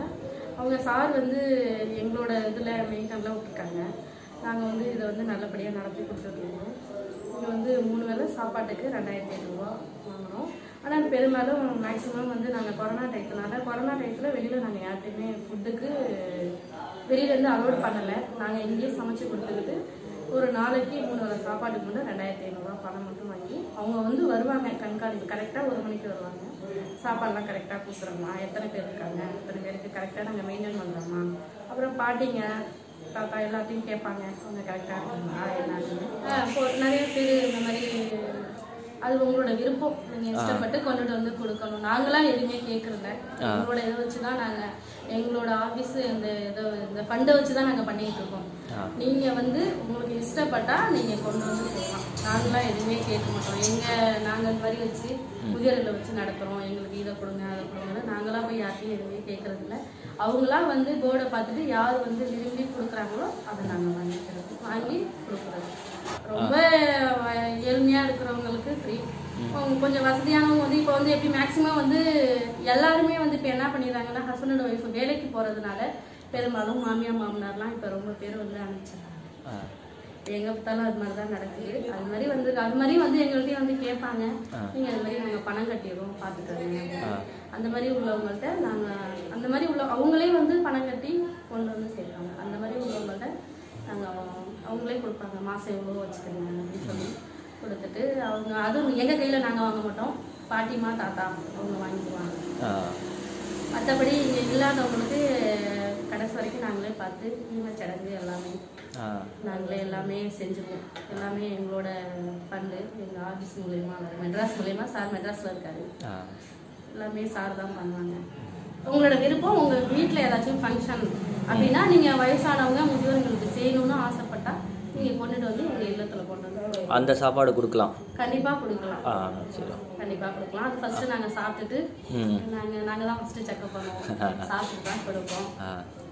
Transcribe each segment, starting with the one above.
அவங்க சார் வந்து எங்களோட இதில் மெயின்டெயின்லாம் விட்டுருக்காங்க நாங்கள் வந்து இதை வந்து நல்லபடியாக நடத்தி கொடுத்துருக்கோம் இங்கே வந்து மூணு வேளை சாப்பாட்டுக்கு ரெண்டாயிரத்தி ஐநூறுரூவா வாங்குறோம் ஆனால் பெரும்பாலும் மேக்ஸிமம் வந்து நாங்கள் கொரோனா டயத்துனால கொரோனா டயத்தில் வெளியில் நாங்கள் யார்கிட்டையுமே ஃபுட்டுக்கு வெளியிலேருந்து அலோட் பண்ணலை நாங்கள் இங்கேயே சமைச்சு கொடுத்துக்கிட்டு ஒரு நாளைக்கு மூணு வேளை சாப்பாட்டுக்கு மட்டும் ரெண்டாயிரத்தி ஐநூறுரூவா பணம் மட்டும் வாங்கி அவங்க வந்து வருவாங்க கண்காணிப்பு கரெக்டாக ஒரு மணிக்கு வருவாங்க சாப்பாடுலாம் கரெக்டாக கொடுக்குறோமா எத்தனை பேர் இருக்காங்க எத்தனை பேருக்கு கரெக்டாக நாங்கள் மெயின்டைன் பண்ணுறோமா அப்புறம் பாட்டிங்க தாத்தா எல்லாத்தையும் கேட்பாங்க அவங்க கரெக்டாக இருக்காங்களா என்னன்னு ஆஹ் இப்போ நிறைய பேர் இந்த மாதிரி அது உங்களோட விருப்பம் நீங்கள் இஷ்டப்பட்டு கொண்டுட்டு வந்து கொடுக்கணும் நாங்களாம் எதுவுமே கேட்குறதில்ல எங்களோட இதை வச்சு தான் நாங்கள் எங்களோட ஆஃபீஸ் இந்த இதை இந்த ஃபண்டை வச்சு தான் நாங்கள் பண்ணிட்டு இருக்கோம் நீங்கள் வந்து உங்களுக்கு இஷ்டப்பட்டா நீங்கள் கொண்டு வந்து செய்யலாம் நாங்களாம் எதுவுமே கேட்க மாட்டோம் எங்கள் நாங்கள் இந்த மாதிரி வச்சு முதியோர்களை வச்சு நடத்துகிறோம் எங்களுக்கு இதை கொடுங்க அதை கொடுங்க நாங்களாம் போய் யார்ட்டையும் எதுவுமே கேட்கறதில்ல அவங்களா வந்து போர்டை பார்த்துட்டு யார் வந்து விரும்பி கொடுக்குறாங்களோ அதை நாங்கள் வாங்கிக்கிறது வாங்கி கொடுக்குறது ரொம்ப வ- ஏழ்மையா இருக்கிறவங்களுக்கு ஃப்ரீ கொஞ்சம் வசதியானவங்க வந்து இப்போ வந்து எப்படி மேக்ஸிமம் வந்து எல்லாருமே வந்து இப்போ என்ன பண்ணிடுறாங்கன்னா ஹஸ்பண்ட் அண்ட் ஒய்ஃப் வேலைக்கு போகிறதுனால பெரும்பாலும் மாமியார் மாமனார்லாம் இப்போ ரொம்ப பேர் வந்து அனுப்பிச்சிடுறாங்க எங்க பார்த்தாலும் அது மாதிரி தான் நடக்குது அது மாதிரி வந்து அது மாதிரி வந்து எங்கள்கிட்டயும் வந்து கேட்பாங்க நீங்க அது மாதிரி நாங்க பணம் கட்டிடுவோம் பாத்துக்கோங்க அந்த மாதிரி உள்ளவங்கள்ட்ட நாங்க அந்த மாதிரி உள்ள அவங்களே வந்து பணம் கட்டி கொண்டு வந்து சேர்ப்பாங்க அந்த மாதிரி உள்ளவங்கள்ட்ட நாங்க அவங்களே கொடுப்பாங்க மாசம் எவ்வளோ வச்சுக்கோங்க அப்படின்னு சொல்லி கொடுத்துட்டு அவங்க அதுவும் எங்க கையில நாங்க வாங்க மாட்டோம் பாட்டிமா தாத்தா அவங்க வாங்கிக்குவாங்க மற்றபடி இங்கே இல்லாதவங்களுக்கு கடைசி வரைக்கும் நாங்களே பார்த்து ஈமச் சடங்கு எல்லாமே நாங்களே எல்லாமே செஞ்சுருவோம் எல்லாமே எங்களோட ஃபண்டு எங்கள் ஆஃபீஸ் மூலயமா வரும் மெட்ராஸ் மூலயமா சார் மெட்ராஸில் இருக்காரு எல்லாமே சார் தான் பண்ணுவாங்க உங்களோட விருப்பம் உங்கள் வீட்டில் ஏதாச்சும் ஃபங்க்ஷன் அப்படின்னா நீங்கள் வயசானவங்க முதியோர்களுக்கு செய்யணும்னு ஆசைப்பட்டா நீங்கள் கொண்டுட்டு வந்து உங்கள் இல்லத்தில் கொண்டு வந்து அந்த சாப்பாடு கொடுக்கலாம் கண்டிப்பாக கொடுக்கலாம் ஆ சரி கண்டிப்பாக கொடுக்கலாம் அது ஃபஸ்ட்டு நாங்கள் சாப்பிட்டுட்டு ம் நாங்கள் நாங்கள் தான் ஃபஸ்ட்டு செக்அப் பண்ணுவோம் சாப்பிட்டு தான் கொடுப்போம் ஆ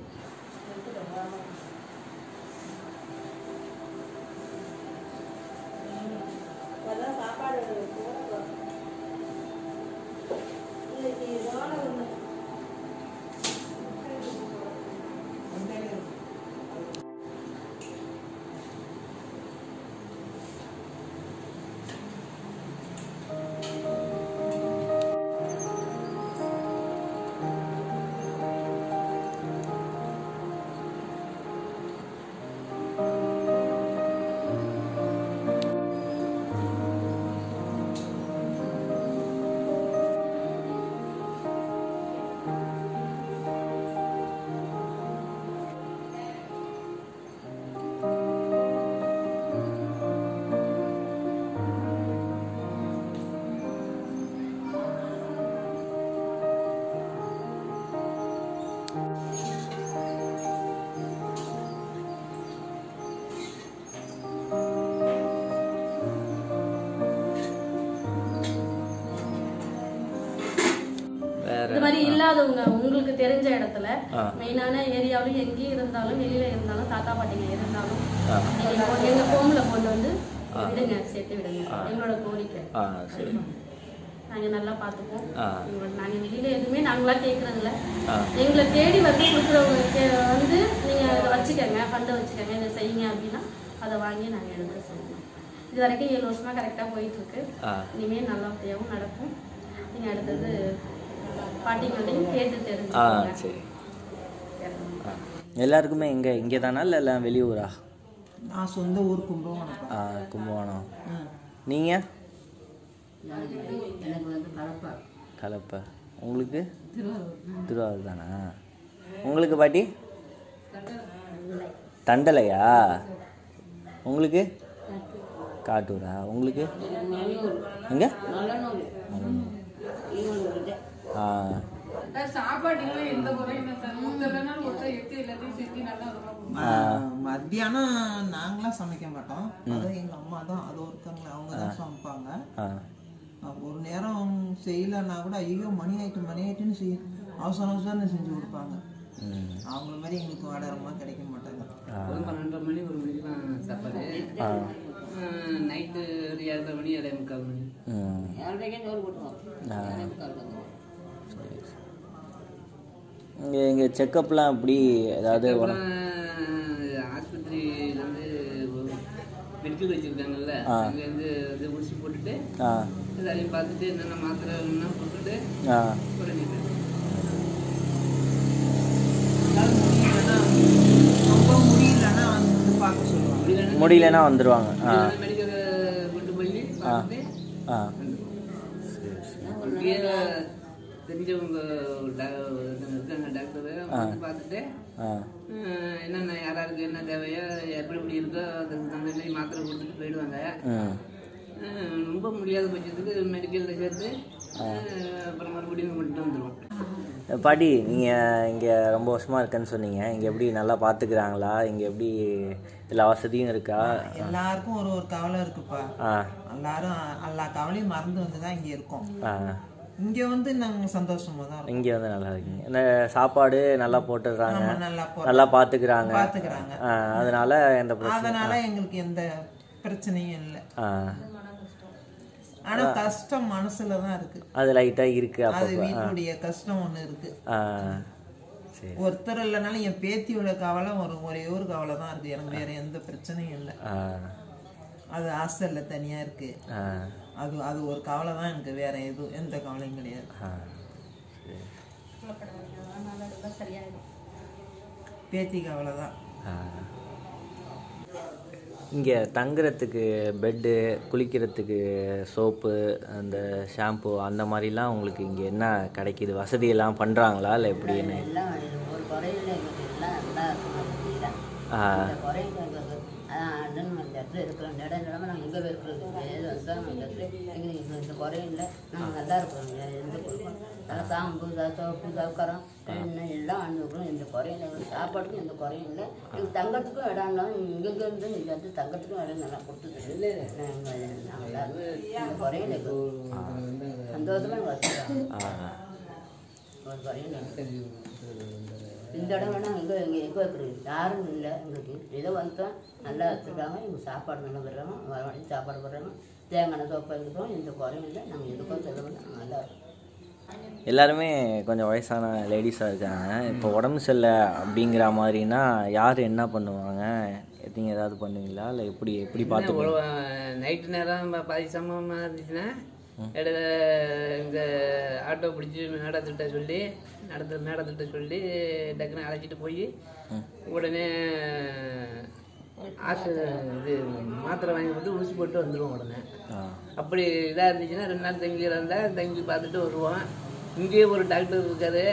வேற இது மாதிரி இல்லாதவங்க உங்களுக்கு தெரிஞ்ச இடத்துல ஆ. மெயினான ஏரியாவிலும் எங்கேயும் இருந்தாலும் வெளியில இருந்தாலும் தாத்தா பாட்டிங்க இருந்தாலும் ஆ. நீங்க கொ- எங்க ஹோம்ல கொண்டு வந்து விடுங்க சேர்த்து விடுங்க எங்களோட கோரிக்கை ஆ சரி நாங்க நல்லா பார்த்துப்போம் ஆ. எங்களோட நாங்க வெளியில எதுவுமே நாங்களா கேட்கறது இல்ல ஆ எங்களை தேடி வந்து கொடுக்குறவங்க கே- வந்து நீங்க இதை வச்சுக்கோங்க ஃபண்டை வச்சுக்கோங்க இதை செய்யுங்க அப்படின்னா அதை வாங்கி நாங்க எடுத்து செய்வோம் இது வரைக்கும் ஏழு வருஷமா கரெக்டா போயிட்டு இருக்கு ஆ இனிமே நல்லபடியாகவும் நடக்கும் நீங்க அடுத்தது பாட்டிங்கள்டையும் கேட்டு ஆ தெரிஞ்சுக்கோங்க சரி ஆ எல்லாருக்குமே இங்கே இங்கே தானா இல்லை எல்லாம் வெளியூரா நான் சொந்த ஊர் கும்பகோணம் ஆ கும்பகோணம் ம். நீங்கள் எனக்கு வந்து கலப்பா கலப்பை உங்களுக்கு திருவாரூர் திருவாரூர் தானா உங்களுக்கு பாட்டி தண்டலையா உங்களுக்கு காட்டூரா உங்களுக்கு எங்க ஆ சாப்பாட்டுக்கெல்லாம் எந்த குறையும் இல்லை சார் ஒருத்தர் வேணாலும் ஒருத்தர் எடுத்து எல்லாத்தையும் செஞ்சு நல்லா இருக்கும் ம- மத்தியானம் நாங்களாம் சமைக்க மாட்டோம் அது எங்க அம்மா தான் அது ஒருத்தவங்க அவங்க தான் சமைப்பாங்க ஆ அஹ் ஒரு நேரம் செய்யலன்னா கூட ஐயோ மணி ஆயிட்டு மணி ஆயிட்டுன்னு செய் அவசரம் அவசரம்னு செஞ்சு கொடுப்பாங்க ம் அவங்கள மாதிரி எங்களுக்கு வாடகமாக கிடைக்க மாட்டாங்க ஒரு பன்னெண்டரை மணி ஒரு மணிக்கெலாம் சாப்பாடு ஆ நைட்டு ஒரு ஏழரை மணி ஏழை முக்கால் மணி ம் யாருடைய சோறு போட்டுருவோம் ஆ எனக்கு கருதுங்க சரி இங்கே இங்கே செக்கப்லாம் எப்படி ஏதாவது அப்புறம் ஆஸ்பத்திரியில வந்து மெடிக்கல் வச்சிருக்காங்கல்ல ஆ. அங்க இருந்து இது ஊசி போட்டுட்டு ஆ எல்லாரையும் பார்த்துட்டு என்னென்ன மாத்திரை வேணும்னா போட்டுட்டு ஆ குறைஞ்சிட்டு அதாவது முடியலன்னா ரொம்ப முடியலன்னா வந்து பார்க்க சொல்லுவாங்க முடியலன்னா வந்துடுவாங்க ஆ மெடிக்கல் கொண்டு போய் பார்த்துட்டு ஆ அப்படியே தெரிஞ்சவங்க டா- இருக்காங்க டாக்டர் வந்து பார்த்துட்டு ஆ அஹ், என்னென்ன யாராருக்கு என்ன தேவையோ எப்படி எப்படி இருக்கோ அதுக்கு தகுந்த மாதிரி மாத்திரை கொடுத்துட்டு போயிடுவாங்க ம் அஹ், ரொம்ப முடியாத பட்சத்துக்கு மெடிக்கலில் சேர்த்து அஹ், அப்புறம் மறுபடியும் கொண்டு வந்துடுவோம் பாட்டி நீங்கள் இங்கே ரொம்ப வருஷமாக இருக்கேன்னு சொன்னீங்க இங்கே எப்படி நல்லா பார்த்துக்கிறாங்களா இங்கே எப்படி எல்லா வசதியும் இருக்கா எல்லாருக்கும் ஒரு ஒரு கவலை இருக்குப்பா ஆ எல்லாரும் எல்லா கவலையும் மறந்து வந்து தான் இங்கே இருக்கோம் ஆ இங்கே வந்து நாங்கள் சந்தோஷமா தான் இருக்கோம் இங்கே வந்து நல்லா இருக்கீங்க இந்த சாப்பாடு நல்லா போட்டுடுறாங்க ஆமா, நல்லா போ நல்லா பார்த்துக்கிறாங்க பார்த்துக்கிறாங்க ஆ, அதனால எந்த பிரச்சனை அதனால எங்களுக்கு எந்த பிரச்சனையும் இல்லை ஆ ஆனா கஷ்டம் மனசுல தான் இருக்கு அது லைட்டாக இருக்குது அது அப்பப்போ வீட்டுடைய கஷ்டம் ஒண்ணு இருக்கு ஆ சரி ஒருத்தர் இல்லைனாலும் என் பேத்தியோட கவலை ஒரு ஒரே ஒரு கவலை தான் இருக்கு எனக்கு வேற எந்த பிரச்சனையும் இல்லை ஆ அது ஹாஸ்டல்ல தனியா இருக்கு ஆ அது அது ஒரு கவலை தான் எனக்கு வேற எதுவும் எந்த கவலையும் கிடையாது ஆ பேத்தி கவலை தான் இங்கே தங்குறதுக்கு பெட்டு குளிக்கிறதுக்கு சோப்பு அந்த ஷாம்பு அந்த மாதிரிலாம் உங்களுக்கு இங்கே என்ன கிடைக்கிது வசதியெல்லாம் பண்ணுறாங்களா இல்லை எப்படின்னு எல்லாம் ஒரு குறையில எங்களுக்கு எல்லாம் நல்லா இருக்கும் ஆ இந்த குறையில எங்களுக்கு அதான் அண்ணன் இந்த இடத்துல இருக்கிறோம் இடம் இல்லாமல் நாங்கள் எங்கே இருக்கிறது ஏது வந்தால் இந்த இடத்துல எங்களுக்கு இந்த- இந்த குறையில நாங்கள் நல்லா இருக்கிறோம் வேறு எந்த குறையும் நல்லா சாம்பு சா- சோப்பு சவுக்கரம் எண்ணெய் எல்லாம் அனுப்புகிறோம் எந்த குறையும் இல்லை எங்களுக்கு சாப்பாட்டுக்கும் எந்த குறையும் இல்லை எங்களுக்கு தங்கறதுக்கும் இடம் இல்லாமல் இங்கெங்க இருந்து இங்கே வந்து தங்கறதுக்கும் இடம் நல்லா கொடுத்துட்டு நாங்கள் நாங்கள் எல்லாரும் இந்த குறையும் இல்லை எங்களுக்கு. சந்தோஷமா எங்கள் வச்சுக்கிறோம் ஆ ஒரு குறையும் இல்லை இந்த இடம் வேணா எங்கே எங்கே எங்கே வைக்கிறது யாரும் இல்லை எங்களுக்கு ஏதோ வந்தோம் நல்லா வச்சுருக்காங்க எங்களுக்கு சாப்பாடு நல்லா தர்றாங்க வர வழி சாப்பாடு போடுறாங்க தேங்காய் சோப்பா இருக்கிறோம் எந்த குறையும் இல்லை நாங்கள் எதுக்கும் சொல்ல மாட்டோம் நல்லா இருக்கோம் எல்லாருமே கொஞ்சம் வயசான லேடிஸாக இருக்காங்க இப்போ உடம்பு சரியில்லை அப்படிங்கிற மாதிரினா யார் என்ன பண்ணுவாங்க நீங்கள் ஏதாவது பண்ணுவீங்களா இல்லை எப்படி எப்படி பார்த்துப்பீங்க நைட்டு நேரம் ப- பாதி சம்பவமாக இருந்துச்சுன்னா இடையில இங்கே ஆட்டோ பிடிச்சி மேடத்திட்ட சொல்லி நடத்த மேடத்திட்ட சொல்லி டக்குன்னு அழைச்சிட்டு போய் உடனே ஆசை இது மாத்திரை வாங்கி கொடுத்து ஊசி போட்டு வந்துடுவோம் உடனே ஆ அப்படி இதாக இருந்துச்சுன்னா ரெண்டு நாள் தங்கி இருந்தால் தங்கி பார்த்துட்டு வருவோம் இங்கேயே ஒரு டாக்டர் இருக்காரு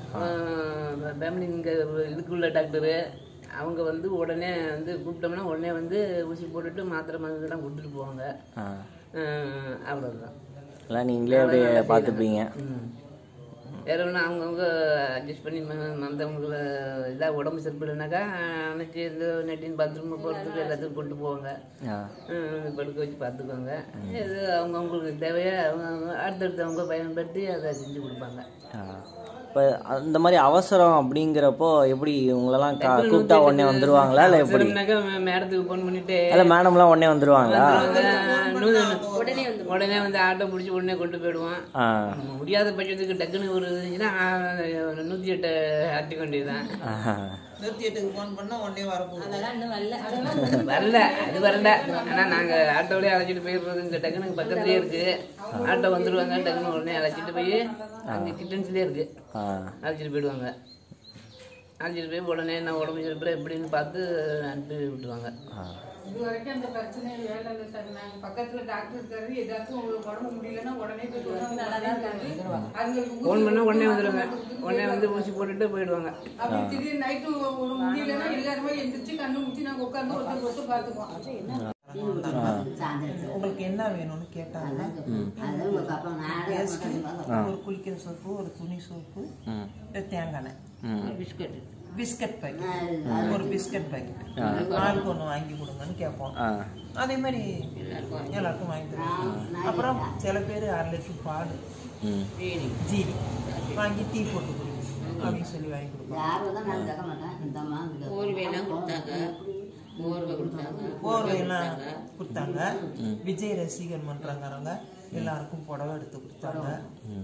ஃபேமிலி இங்கே இதுக்குள்ள டாக்டரு அவங்க வந்து உடனே வந்து கூப்பிட்டோம்னா உடனே வந்து ஊசி போட்டுட்டு மாத்திரை மருந்துலாம் கொடுத்துட்டு போவாங்க ஆ அஹ் அவ்வளவுதான் எல்லாம் நீங்களே அப்படியே பார்த்துப்பீங்க ம். வேற ஒன்றும் அவங்கவுங்க அட்ஜஸ்ட் பண்ணி மற்றவங்கள இதாக உடம்பு சரிப்பில்லைனாக்கா அன்னைக்கு இந்த நெட்டின் பாத்ரூம் போகிறதுக்கு எல்லாத்துக்கும் கொண்டு போவாங்க ஆ ஹம், படுக்க வச்சு பார்த்துக்குவாங்க இது அவங்கவுங்களுக்கு தேவையா அவங்க அடுத்தடுத்தவங்க பயன்படுத்தி அதை செஞ்சு கொடுப்பாங்க இப்போ அந்த மாதிரி அவசரம் அப்படிங்கிறப்போ எப்படி இவங்களெல்லாம் கா கூப்பிட்டா உடனே வந்துருவாங்களா இல்லை எப்படி அவசரம்னாக்கா மே- மேடத்துக்கு ஃபோன் பண்ணிட்டு இல்லை மேடம்லாம் உடனே வந்துருவாங்களா உடனே உடனே வந்து ஆட்டோ பிடிச்சி உடனே கொண்டு போயிடுவோம் ஆ முடியாத பட்சத்துக்கு டக்குன்னு ஒரு இருந்துச்சுன்னா ஆ, நூற்றி எட்டை ஆட்டி வேண்டியதுதான் ஆஹா. நூற்றி எட்டுக்கு ஃபோன் பண்ணால் உடனே வரப்போகுது வரல அது வரல ஆனா நாங்க ஆட்டோலயே அழைச்சிட்டு போயிடுறது இங்க டக்குனு பக்கத்துலயே இருக்கு ஆட்டோ வந்துடுவாங்க டக்குனு உடனே அழைச்சிட்டு போய் அங்க கிட்டன்ஸ்லயே இருக்கு ஆ அழைச்சிட்டு போயிடுவாங்க அழைச்சிட்டு போய் உடனே நான் உடம்பு சரிப்பில் எப்படின்னு பார்த்து அனுப்பி விட்டுருவாங்க ஆ இது வரைக்கும் அந்த பிரச்சனை வேலை இல்லை சார் நாங்க பக்கத்துல டாக்டர் இருக்காரு ஏதாச்சும் உங்களுக்கு உடம்பு முடியலன்னா உடனே போய் சொன்னா அவங்க ஃபோன் பண்ணா உடனே வந்துடுவாங்க உடனே வந்து ஊசி போட்டுட்டு போயிடுவாங்க அப்படி திடீர்னு நைட்டு முடியலன்னா எல்லாருமே எந்திரிச்சு கண்ணு முடிச்சு நாங்க உட்காந்து ஒருத்தர் ஒருத்தர் பார்த்துக்குவோம் சாயந்தரம் உங்களுக்கு என்ன வேணும்னு கேட்டாங்க அது உங்களுக்கு அப்போ நான் ஒரு குளிக்கிற சோப்பு ஒரு துணி சோப்பு ம் ஒரு தேங்காய் எண்ணெய் ம் பிஸ்கட் பிஸ்கட் பாக்கெட் ஒரு பிஸ்கட் பாக்கெட் ஆளுக்கு ஒன்று வாங்கி கொடுங்கன்னு கேட்போம் ஆ அதே மாதிரி எல்லாருக்கும் வாங்கி தருவோம் அப்புறம் சில பேர் அரை லிட்டர் பால் ம் ஜீனி வாங்கி டீ போட்டு கொடுங்க அப்படின்னு சொல்லி வாங்கி கொடுப்போம் யாரும் தான் நான் கேட்க மாட்டேன் இந்த மாதிரி ஊர்வேலாம் கொடுத்தாங்க ஊர்வை கொடுத்தாங்க போர்வையெல்லாம் கொடுத்தாங்க விஜய் ரசிகர் மன்றங்கிறவங்க எல்லாருக்கும் புடவை எடுத்து கொடுத்தாங்க ம்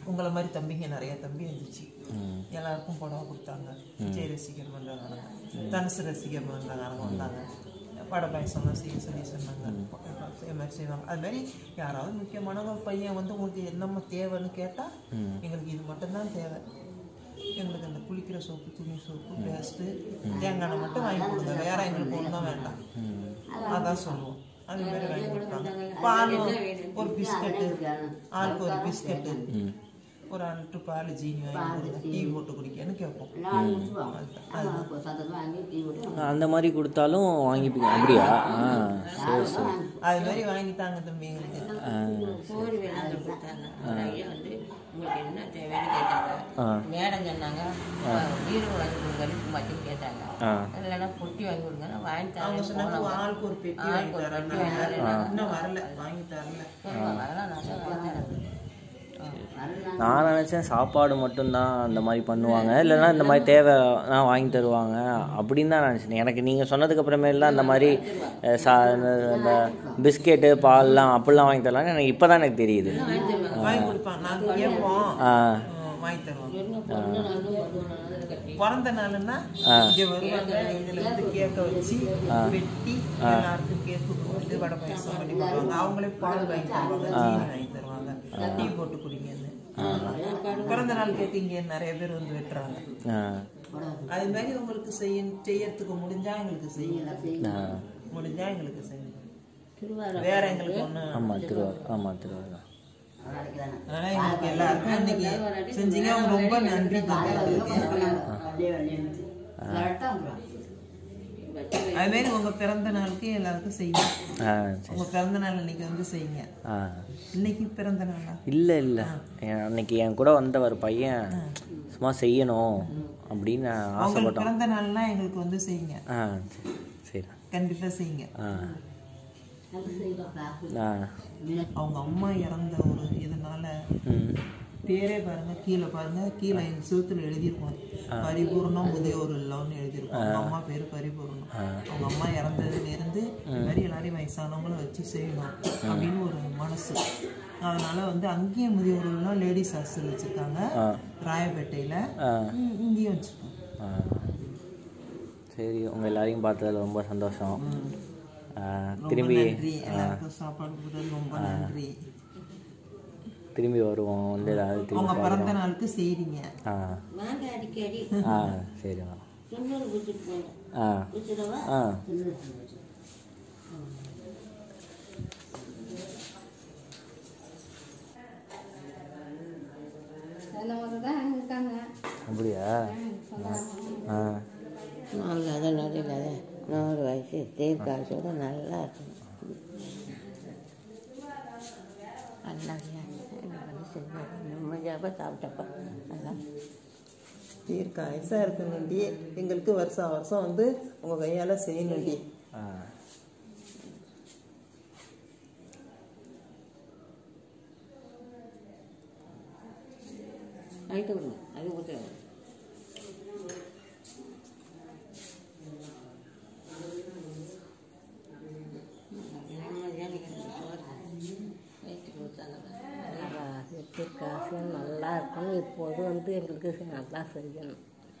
உங்களை மாதிரி தம்பிங்க நிறைய தம்பி இருந்துச்சு எல்லாருக்கும் புடவை கொடுத்தாங்க விஜய் ரசிகர் மன்றக்காரங்க தனுசு ரசிகர் மன்றக்காரங்க வந்தாங்க வடை பாயசம்லாம் செய்ய சொல்லி சொன்னாங்க அதே மாதிரி செய்வாங்க அது மாதிரி யாராவது முக்கியமானவங்க பையன் வந்து உங்களுக்கு என்னம்மா தேவைன்னு கேட்டால் எங்களுக்கு இது மட்டும்தான் தேவை எங்களுக்கு அந்த குளிக்கிற சோப்பு துணி சோப்பு பேஸ்ட்டு தேங்காய் எண்ணெய் மட்டும் வாங்கி கொடுங்க வேற எங்களுக்கு ஒன்றும் வேண்டாம் அதான் சொல்லுவோம் அது மாதிரி வாங்கி கொடுப்பாங்க பால் ஒரு பிஸ்கட்டு ஆளுக்கு ஒரு பிஸ்கட்டு ஒரு அன்று பால் ஜீனி வாங்கி கொடுங்க டீ போட்டு குடிக்கன்னு கேட்போம் சந்தோஷமா வாங்கி டீ போட்டு அந்த மாதிரி கொடுத்தாலும் வாங்கிப்பீங்க அப்படியா ஆ சரி சரி அது மாதிரி வாங்கிட்டாங்க தம்பி எங்களுக்கு ஆ கோரி வேணாலும் கொடுத்தாங்க ஒரு ஐயா வந்து உங்களுக்கு என்ன தேவைன்னு கேட்டாங்க ஆ மேடம் சொன்னாங்க பீரோ வாங்கி கொடுங்கன்னு மட்டும் கேட்டாங்க ஆ இல்லைன்னா பொட்டி வாங்கி கொடுங்க வாங்கி அவங்க தரேன் சொன்னாங்க ஆளுக்கு ஒரு பெட்டி வாங்கி தரேன் இன்னும் வரல வாங்கி தரல அதெல்லாம் நல்லா வளர்த்தாங்க நான் நினச்சேன் சாப்பாடு மட்டும்தான் அந்த மாதிரி பண்ணுவாங்க இல்லைன்னா இந்த மாதிரி தேவை நான் வாங்கி தருவாங்க அப்படின்னு தான் நினச்சேன் எனக்கு நீங்கள் சொன்னதுக்கு அப்புறமேல் தான் இந்த மாதிரி அஹ், சா இந்த இந்த பிஸ்கெட்டு பால்லாம் அப்படிலாம் வாங்கி தரலாங்க எனக்கு இப்போ தான் எனக்கு தெரியுது வாங்கி கொடுப்பாங்க நாங்க கேட்போம் ஆ ம், வாங்கி தருவாங்க பிறந்த நாளுன்னா இங்க வருவாங்க இதுல வந்து கேக்க வச்சு வெட்டி எல்லாருக்கும் கேக்கு கொடுத்து வடை பாயசம் பண்ணி கொடுப்பாங்க அவங்களே பால் வாங்கி தருவாங்க ஜீனி வாங்கி தருவாங்க டீ போட்டு குடிங்கன்னு பிறந்த நாள் கேக்கு இங்க நிறைய பேர் வந்து வெட்டுறாங்க ஆ அது மாதிரி உங்களுக்கு செய்ய செய்யறதுக்கு முடிஞ்சா எங்களுக்கு செய்யுங்க முடிஞ்சா எங்களுக்கு செய்யுங்க வேற எங்களுக்கு ஒண்ணு ஆமாம் திருவாரூர் ஆமாம் திருவாரூர் அதனால எங்களுக்கு எல்லாருக்கும் இன்னைக்கு செஞ்சீங்க அவங்க ரொம்ப நன்றி தாங்க எங்களுக்கு. அது மாதிரி உங்க பிறந்த நாளுக்கு எல்லாருக்கும் செய்யுங்க ஆ சரி உங்க பிறந்த நாள் இன்னைக்கு வந்து செய்யுங்க ஆ இன்னைக்கு பிறந்த நாளா இல்லை இல்லை அன்னைக்கு என் கூட வந்த ஒரு பையன் சும்மா செய்யணும் அப்படின்னு உங்களுக்கு ஆசைப்பட்டான் பிறந்த நாள்னா எங்களுக்கு வந்து செய்யுங்க ஆ சரி சரி கண்டிப்பா செய்யுங்க ஆ ஆ அவங்க அம்மா இறந்த ஒரு இதனால ம் பேரே பாருங்க கீழே பாருங்க கீழே எங்க செவுத்துல எழுதியிருக்கோம் பரிபூர்ணம் முதியோர் இல்லம்னு எழுதியிருக்கோம் அவங்க அம்மா பேரு பரிபூர்ணம் அவங்க அம்மா இறந்ததுல இருந்து இந்த மாதிரி எல்லாரையும் வயசானவங்களும் வச்சு செய்யணும் அப்படின்னு ஒரு மனசு அதனால வந்து அங்கேயும் முதியோர் இல்லம் லேடிஸ் ஹாஸ்டல் வச்சிருக்காங்க ராயப்பேட்டையில ஆ ம், இங்கேயும் வச்சிருக்காங்க ஆ. சரி உங்கள் எல்லாரையும் பார்த்ததுல ரொம்ப சந்தோஷம் ஆ, திரும்பி நன்றி எல்லாருக்கும் சாப்பாடு கொடுத்தது ரொம்ப நன்றி திரும்பி வருவோம் வந்து ஏதாவது உங்க திரும்பி பிறந்த நாளுக்கு செய்றீங்க ஆ வாங்க அடிக்கடி ஆ சரிம்மா தொண்ணூறு கொடுத்துட்டு போங்க ஆ கொடுத்துடவா ஆ அப்படியா ஆ நல்லது நல்லது நூறு வயசு தீர்க்காசோட நல்லா இருக்கும் நல்லதுயா என்ன பண்ணி செஞ்சாங்க நிம்மதியாக சாப்பிட்டப்ப நல்லா தீர்க்க ஆயுசா இருக்கணுண்டி எங்களுக்கு வருஷம் வருஷம் வந்து உங்க கையால செய்யணுண்டி ஆ நைட்டு விடுங்க அது கொடுத்து காசு நல்லா இருக்கும் இப்போது வந்து எங்களுக்கு நல்லா செய்யணும்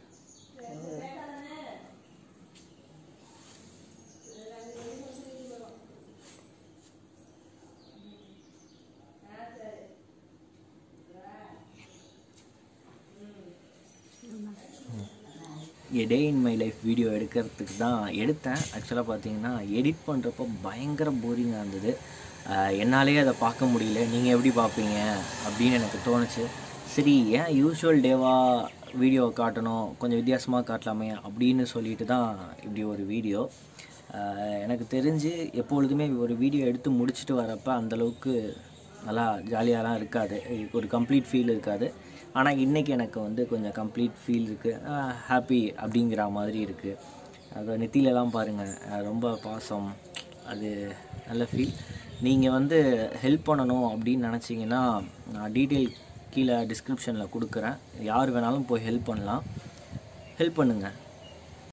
a day in my life video எடுக்கிறதுக்கு தான் எடுத்தேன் ஆக்சுவலாக பார்த்தீங்கன்னா எடிட் பண்ணுறப்போ பயங்கர போரிங்காக இருந்தது ஆஹ் என்னாலேயே அதை பார்க்க முடியல நீங்கள் எப்படி பார்ப்பீங்க அப்படின்னு எனக்கு தோணுச்சு சரி ஏன் யூஸ்வல் டேவாக வீடியோ காட்டணும் கொஞ்சம் வித்தியாசமாக காட்டலாமே அப்படின்னு சொல்லிட்டு தான் இப்படி ஒரு வீடியோ எனக்கு தெரிஞ்சு எப்பொழுதுமே ஒரு வீடியோ எடுத்து முடிச்சுட்டு வரப்போ அந்தளவுக்கு நல்லா ஜாலியாலாம் இருக்காது ஒரு கம்ப்ளீட் ஃபீல் இருக்காது ஆனால் இன்றைக்கி எனக்கு வந்து கொஞ்சம் கம்ப்ளீட் ஃபீல் இருக்குது ஹாப்பி அப்படிங்கிற மாதிரி இருக்குது அது நெத்திலெலாம் பாருங்கள் ரொம்ப பாசம் அது நல்ல ஃபீல் நீங்கள் வந்து ஹெல்ப் பண்ணணும் அப்படின்னு நினச்சிங்கன்னா நான் டீட்டெயில் கீழே டிஸ்கிரிப்ஷனில் கொடுக்குறேன் யார் வேணாலும் போய் ஹெல்ப் பண்ணலாம் ஹெல்ப் பண்ணுங்கள்